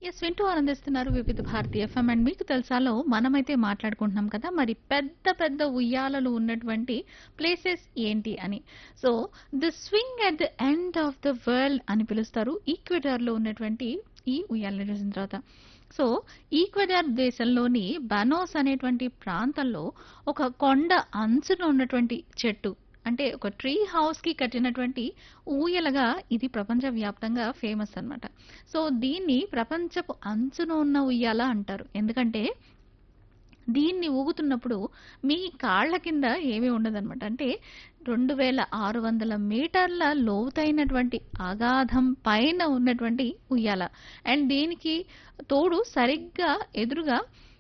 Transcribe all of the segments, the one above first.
yes వింటూ ఆనందిస్తున్నారు వివిధ భారతి ఎఫ్ఎం అండ్ మీకు తెలుసాలో మనమైతే మాట్లాడుకుంటున్నాం కదా మరి పెద్ద పెద్ద ఉయ్యాలలు ఉన్నటువంటి ప్లేసెస్ ఏంటి అని so the swing at the end of the world అని పిలుస్తారు ఈక్వెడార్ లో ఉన్నటువంటి ఈ ఉయ్యాలను చూసిన తర్వాత సో ఈక్వెడార్ దేశంలోని బనోస్ అనేటువంటి ప్రాంతంలో ఒక కొండ అంచున ఉన్నటువంటి చెట్టు అంటే ఒక ట్రీ హౌస్ కి కట్టినటువంటి ఊయలగా ఇది ప్రపంచవ్యాప్తంగా ఫేమస్ అన్నమాట సో దీన్ని ప్రపంచపు అంచున ఉన్న ఉయ్యాల అంటారు ఎందుకంటే దీన్ని ఊగుతున్నప్పుడు మీ కాళ్ళ కింద ఏమీ ఉండదన్నమాట అంటే రెండు వేల ఆరు వందల మీటర్ల లోతైనటువంటి అగాధం పైన ఉన్నటువంటి ఉయ్యాల అండ్ దీనికి తోడు సరిగ్గా ఎదురుగా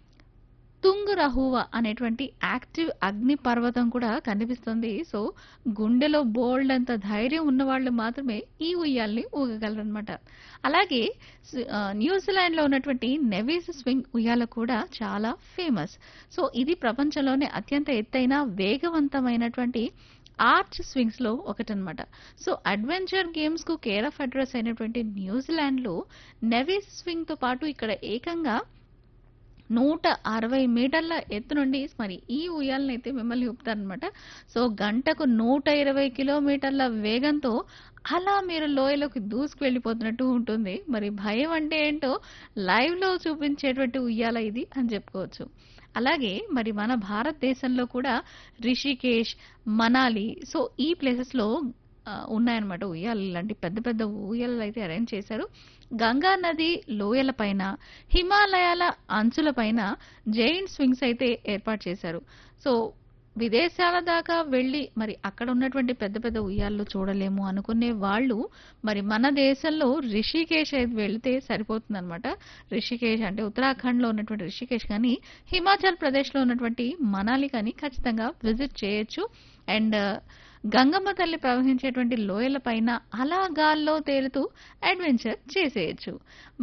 తుంగురహువ అనేటువంటి యాక్టివ్ అగ్ని పర్వతం కూడా కనిపిస్తుంది సో గుండెలో బోల్డ్ అంత ధైర్యం ఉన్న వాళ్ళు మాత్రమే ఈ ఉయ్యాల్ని ఊగగలరనమాట అలాగే స్- ఆ, న్యూజిలాండ్ లో ఉన్నటువంటి నెవీస్ స్వింగ్ ఉయ్యాల కూడా చాలా ఫేమస్ సో ఇది ప్రపంచంలోనే అత్యంత ఎత్తైన వేగవంతమైనటువంటి ఆర్చ్ స్వింగ్స్ లో ఒకటనమాట సో అడ్వెంచర్ గేమ్స్ కు కేర్ ఆఫ్ అడ్రస్ అయినటువంటి న్యూజిలాండ్ లో నెవీస్ స్వింగ్ తో పాటు ఇక్కడ ఏకంగా నూట అరవై మీటర్ల ఎత్తు నుండి మరి ఈ ఉయ్యాలను అయితే మిమ్మల్ని ఊపుతారనమాట సో గంటకు నూట ఇరవై కిలోమీటర్ల వేగంతో అలా మీరు లోయలోకి దూసుకు వెళ్ళిపోతున్నట్టు ఉంటుంది మరి భయం అంటే ఏంటో లైవ్ లో చూపించేటువంటి ఉయ్యాల ఇది అని చెప్పుకోవచ్చు అలాగే మరి మన భారతదేశంలో కూడా రిషికేష్ మనాలి సో ఈ ప్లేసెస్ లో ఆ, ఉన్నాయన్నమాట ఉయ్యాలు ఇలాంటి పెద్ద పెద్ద ఉయ్యాలలు అయితే అరేంజ్ చేశారు గంగా నది లోయల పైన హిమాలయాల అంచుల పైన జైంట్ స్వింగ్స్ అయితే ఏర్పాటు చేశారు సో విదేశాల దాకా వెళ్ళి మరి అక్కడ ఉన్నటువంటి పెద్ద పెద్ద ఉయ్యాళ్ళు చూడలేము అనుకునే వాళ్ళు మరి మన దేశంలో రిషికేశ్ అయితే వెళితే సరిపోతుందన్నమాట రిషికేశ్ అంటే ఉత్తరాఖండ్ లో ఉన్నటువంటి రిషికేశ్ కానీ హిమాచల్ ప్రదేశ్ లో ఉన్నటువంటి మనాలి కానీ ఖచ్చితంగా విజిట్ చేయొచ్చు అండ్ గంగమ్మ తల్లి ప్రవహించేటువంటి లోయల పైన అలా గాల్లో తేలుతూ అడ్వెంచర్ చేసేయచ్చు